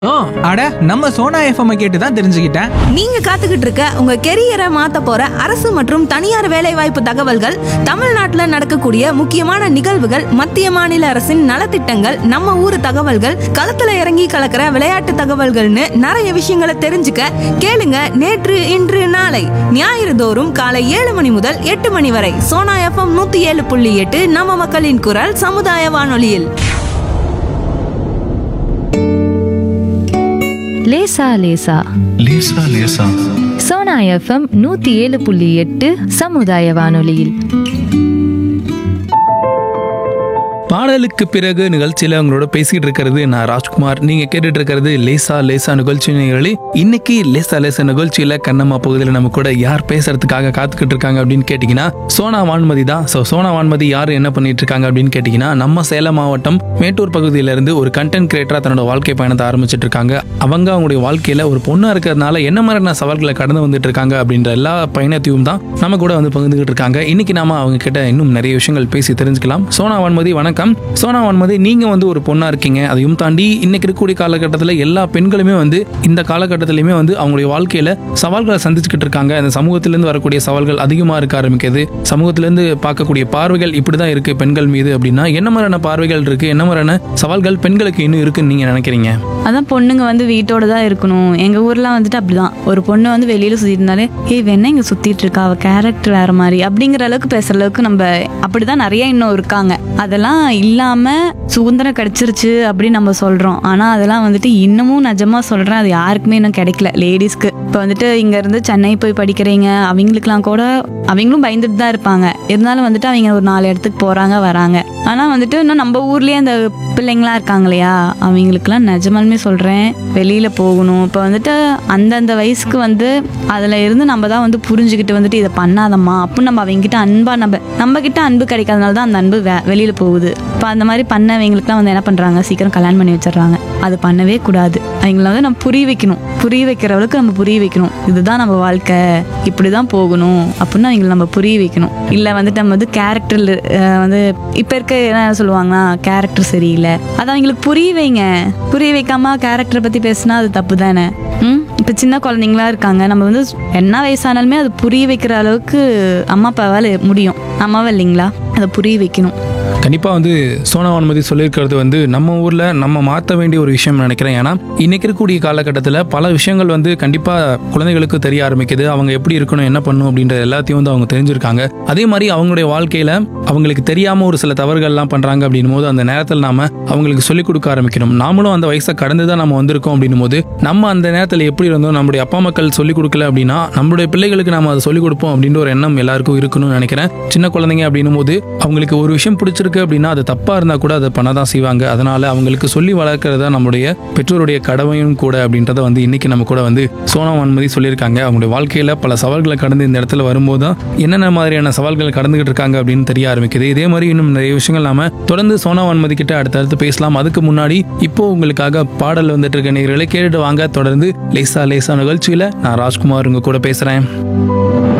ஓ அட நம்ம சோனா எஃப்எம் கேட்டு தான் தெரிஞ்சுக்கிட்டேன் நீங்க காத்துக்கிட்டு இருக்க உங்க கெரியரை மாத்த போற அரசு மற்றும் தனியார் வேலைவாய்ப்பு தகவல்கள் தமிழ்நாட்டுல நடக்கக்கூடிய முக்கியமான நிகழ்வுகள் மத்திய மாநில அரசின் நலத்திட்டங்கள் நம்ம ஊர் தகவல்கள் களத்துல இறங்கி கலக்கிற விளையாட்டு தகவல்கள்னு நிறைய விஷயங்களை தெரிஞ்சுக்க கேளுங்க நேற்று இன்று நாளை ஞாயிறு தோறும் காலை ஏழு மணி முதல் எட்டு மணி வரை சோனா எஃப்எம் நூத்தி ஏழு புள்ளி எட்டு நம்ம மக்களின் குரல் சமுதாய வானொலியில் லேசா லேசா லேசா லேசா சோனா எஃப்எம் நூத்தி ஏழு புள்ளி எட்டு சமுதாய வானொலியில் பாடலுக்கு பிறகு நிகழ்ச்சியில உங்களோட பேசிட்டு இருக்கிறது நான் ராஜ்குமார் நீங்க கேட்டுட்டு இருக்கிறது லேசா லேசா நிகழ்ச்சி நிகழ்ச்சி இன்னைக்கு லேசா லேசா நிகழ்ச்சியில கண்ணம்மா பகுதியில் நம்ம கூட யார் பேசுறதுக்காக காத்துக்கிட்டு இருக்காங்க அப்படின்னு கேட்டீங்கன்னா சோனா வான்மதி தான் ஸோ சோனா வான்மதி யார் என்ன பண்ணிட்டு இருக்காங்க அப்படின்னு கேட்டீங்கன்னா நம்ம சேலம் மாவட்டம் மேட்டூர் பகுதியில இருந்து ஒரு கண்டென்ட் கிரியேட்டரா தன்னோட வாழ்க்கை பயணத்தை ஆரம்பிச்சிட்டு இருக்காங்க அவங்க அவங்களுடைய வாழ்க்கையில ஒரு பொண்ணா இருக்கிறதுனால என்ன மாதிரியான சவால்களை கடந்து வந்துட்டு இருக்காங்க அப்படின்ற எல்லா பயணத்தையும் தான் நம்ம கூட வந்து பகிர்ந்துகிட்டு இருக்காங்க இன்னைக்கு நாம அவங்க கிட்ட இன்னும் நிறைய விஷயங்கள் பேசி தெரிஞ்சுக்கலாம் சோனா வான்மதி வணக்கம் சோனா வான்மதி நீங்க வந்து ஒரு பொண்ணா இருக்கீங்க அதையும் தாண்டி இன்னைக்கு இருக்கக்கூடிய காலகட்டத்தில் எல்லா பெண்களுமே வந்து இந்த காலகட்டத்திலையுமே வந்து அவங்களுடைய வாழ்க்கையில சவால்களை சந்திச்சுக்கிட்டு இருக்காங்க இந்த சமூகத்திலிருந்து வரக்கூடிய சவால்கள் அதிகமா இருக்க ஆரம்பிக்குது சமூகத்திலிருந்து பார்க்கக்கூடிய பார்வைகள் இப்படிதான் இருக்கு பெண்கள் மீது அப்படின்னா என்ன மாதிரியான பார்வைகள் இருக்கு என்ன மாதிரியான சவால்கள் பெண்களுக்கு இன்னும் இருக்குன்னு நீங்க நினைக்கிறீங்க அதான் பொண்ணுங்க வந்து வீட்டோட தான் இருக்கணும் எங்க ஊர்லாம் வந்துட்டு அப்படிதான் ஒரு பொண்ணு வந்து வெளியில சுத்திட்டு இருந்தாலே ஏய் வெண்ண இங்க சுத்திட்டு இருக்கா அவ கேரக்டர் வேற மாதிரி அப்படிங்கிற அளவுக்கு பேசுற அளவுக்கு நம்ம அப்படிதான் நிறைய இன்னும் இருக்காங்க அதெல்லாம் இல்லாம சுதந்திரம் கிடைச்சிருச்சு அப்படின்னு நம்ம சொல்றோம் ஆனா அதெல்லாம் வந்துட்டு இன்னமும் நிஜமா சொல்றேன் அது யாருக்குமே இன்னும் கிடைக்கல லேடிஸ்க்கு இப்போ வந்துட்டு இங்க இருந்து சென்னை போய் படிக்கிறீங்க அவங்களுக்குலாம் கூட அவங்களும் பயந்துட்டு தான் இருப்பாங்க இருந்தாலும் வந்துட்டு அவங்க ஒரு நாலு இடத்துக்கு போறாங்க வராங்க ஆனா வந்துட்டு இன்னும் நம்ம ஊர்லயே அந்த பிள்ளைங்களா இருக்காங்க இல்லையா அவங்களுக்குலாம் நிஜமாலுமே சொல்றேன் வெளியில போகணும் இப்போ வந்துட்டு அந்தந்த வயசுக்கு வந்து அதுல இருந்து நம்ம தான் வந்து புரிஞ்சுக்கிட்டு வந்துட்டு இதை பண்ணாதம்மா அப்படின்னு நம்ம அவங்ககிட்ட அன்பா நம்ம நம்ம கிட்ட அன்பு கிடைக்காதனால தான் அந்த அன்பு வே- வெளியில போகுது இப்போ அந்த மாதிரி பண்ணவங்களுக்குலாம் வந்து என்ன பண்றாங்க சீக்கிரம் கல்யாணம் பண்ணி வச்சிடுறாங்க அது பண்ணவே கூடாது அவங்கள வந்து நம்ம புரிய வைக்கணும் புரிய வைக்கிற அளவுக்கு நம்ம புரிய வைக்கணும் இதுதான் நம்ம வாழ்க்கை இப்படிதான் போகணும் அப்படின்னு அவங்களை நம்ம புரிய வைக்கணும் இல்ல வந்துட்டு நம்ம வந்து கேரக்டர் வந்து இப்ப இருக்க என்ன சொல்லுவாங்கன்னா கேரக்டர் சரியில்லை அதை அவங்களுக்கு புரிய வைங்க புரிய வைக்காம கேரக்டரை பத்தி பேசினா அது தப்பு தானே ம் இப்போ சின்ன குழந்தைங்களா இருக்காங்க நம்ம வந்து என்ன வயசானாலுமே அது புரிய வைக்கிற அளவுக்கு அம்மா அப்பாவால் முடியும் அம்மாவா இல்லைங்களா அதை புரிய வைக்கணும் கண்டிப்பா வந்து சோனா வான்மதி சொல்லியிருக்கிறது வந்து நம்ம ஊர்ல நம்ம மாற்ற வேண்டிய ஒரு விஷயம் நினைக்கிறேன் ஏன்னா இன்னைக்கு இருக்கக்கூடிய காலகட்டத்தில் பல விஷயங்கள் வந்து கண்டிப்பா குழந்தைகளுக்கு தெரிய ஆரம்பிக்குது அவங்க எப்படி இருக்கணும் என்ன பண்ணணும் அப்படின்ற எல்லாத்தையும் வந்து அவங்க தெரிஞ்சிருக்காங்க அதே மாதிரி அவங்களுடைய வாழ்க்கையில அவங்களுக்கு தெரியாம ஒரு சில தவறுகள்லாம் பண்றாங்க அப்படின்னும் போது அந்த நேரத்தில் நாம அவங்களுக்கு சொல்லிக் கொடுக்க ஆரம்பிக்கணும் நாமளும் அந்த வயசை கடந்து தான் நம்ம வந்திருக்கோம் அப்படின்னும் போது நம்ம அந்த நேரத்தில் எப்படி இருந்தோம் நம்முடைய அப்பா மக்கள் சொல்லிக் கொடுக்கல அப்படின்னா நம்மளுடைய பிள்ளைகளுக்கு நாம அதை சொல்லிக் கொடுப்போம் அப்படின்ற ஒரு எண்ணம் எல்லாருக்கும் இருக்கணும்னு நினைக்கிறேன் சின்ன குழந்தைங்க அப்படின்னும் போது அவங்களுக்கு ஒரு விஷயம் பிடிச்சிருக்கு அப்படின்னா அது தப்பா இருந்தா கூட அதை பண்ண தான் செய்வாங்க அதனால அவங்களுக்கு சொல்லி வளர்க்கறதா நம்மளுடைய பெற்றோருடைய கடமையும் கூட அப்படின்றத வந்து இன்னைக்கு நம்ம கூட வந்து சோனா வன்மதி சொல்லியிருக்காங்க அவங்களுடைய வாழ்க்கையில பல சவால்களை கடந்து இந்த இடத்துல வரும்போது தான் என்னென்ன மாதிரியான சவால்கள் கடந்துகிட்டு இருக்காங்க அப்படின்னு தெரிய ஆரம்பிக்குது இதே மாதிரி இன்னும் நிறைய விஷயங்கள் நாம தொடர்ந்து சோனா வன்மதி கிட்ட அடுத்தடுத்து பேசலாம் அதுக்கு முன்னாடி இப்போ உங்களுக்காக பாடல் வந்துட்டு இருக்க நேர்களை கேட்டுட்டு வாங்க தொடர்ந்து லேசா லேசா நிகழ்ச்சியில நான் ராஜ்குமார் உங்க கூட பேசுறேன்